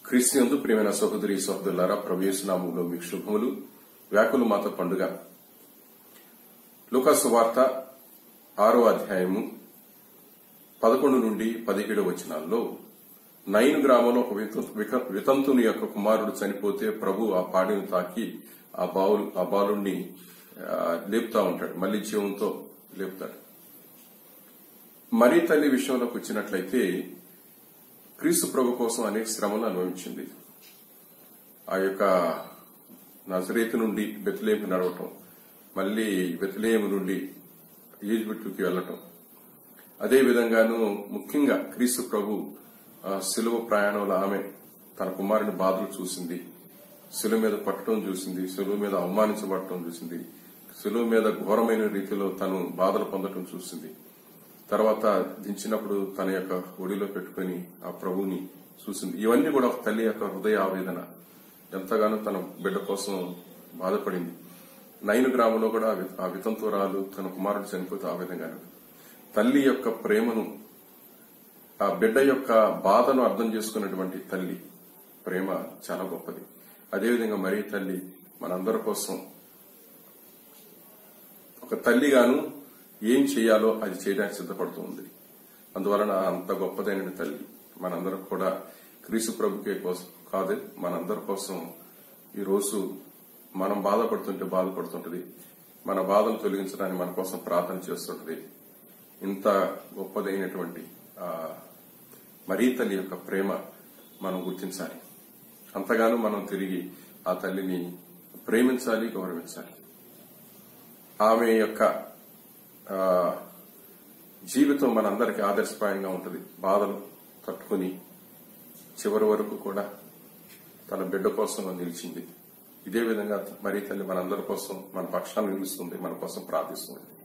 క్రీస్తునందు ప్రియమైన సహోదరి సహోదరులారా ప్రవేశనామంలో మీకు శుభములు వ్యాకుల మాత పండుగ లూకాసు వార్త ఆరో అధ్యాయము పదకొండు నుండి పదిహేడు వచనాల్లో నైన్ గ్రామంలో ఒక విత- విక- వితంతుని యొక్క కుమారుడు చనిపోతే ప్రభు ఆ పాడిని తాకి ఆ బావు ఆ బాలుణ్ణి ఆ, లేపుతా ఉంటాడు మళ్లీ జీవంతో లేపుతాడు మరీ తల్లి విషయంలోకి వచ్చినట్లయితే క్రీస్తు ప్రభు కోసం అనేక శ్రమలు అనుభవించింది ఆ యొక్క నజరేతు నుండి బెత్లేము నడవటం మళ్లీ బెత్లేము నుండి ఈజిప్టుకి వెళ్లటం అదే విధంగాను ముఖ్యంగా క్రీస్తు ప్రభు ఆ, శిలువ ప్రయాణంలో ఆమె తన కుమారుని బాధలు చూసింది శిలువ మీద పట్టడం చూసింది శిలువ మీద అవమానించబడటం చూసింది శిలువ మీద ఘోరమైన రీతిలో తను బాధలు పొందటం చూసింది తర్వాత దించినప్పుడు తన యొక్క ఒడిలో పెట్టుకుని ఆ ప్రభువుని చూసింది ఇవన్నీ కూడా ఒక తల్లి యొక్క హృదయ ఆవేదన ఎంతగానో తన బిడ్డ కోసం బాధపడింది నైను గ్రామంలో కూడా ఆ వి- ఆ వితంతురాలు తన కుమారుడు చనిపోతే ఆ విధంగానే తల్లి యొక్క ప్రేమను ఆ బిడ్డ యొక్క బాధను అర్థం చేసుకున్నటువంటి తల్లి ప్రేమ చాలా గొప్పది అదేవిధంగా మరీ తల్లి మనందరి కోసం ఒక తల్లిగాను ఏం చేయాలో అది చేయడానికి సిద్ధపడుతూ ఉంది అందువలన అంత గొప్పదైన తల్లి మనందరం కూడా క్రీస్తు ప్రభుకే కోసం కాదు మనందరి కోసం ఈ రోజు మనం బాధపడుతుంటే బాధపడుతుంటది మన బాధను తొలగించడానికి మన కోసం ప్రార్థన చేస్తుంటది ఇంత గొప్పదైనటువంటి ఆ మరీ తల్లి యొక్క ప్రేమ మనం గుర్తించాలి అంతగానో మనం తిరిగి ఆ తల్లిని ప్రేమించాలి గౌరవించాలి ఆమె యొక్క ఆ, జీవితం మనందరికీ ఆదర్శప్రాయంగా ఉంటుంది బాధలు తట్టుకుని చివరి వరకు కూడా తన బిడ్డ కోసం నిలిచింది ఇదే విధంగా మరీ తల్లి మనందరి కోసం మన పక్షాన్ని నిలుస్తుంది మన కోసం ప్రార్థిస్తుంది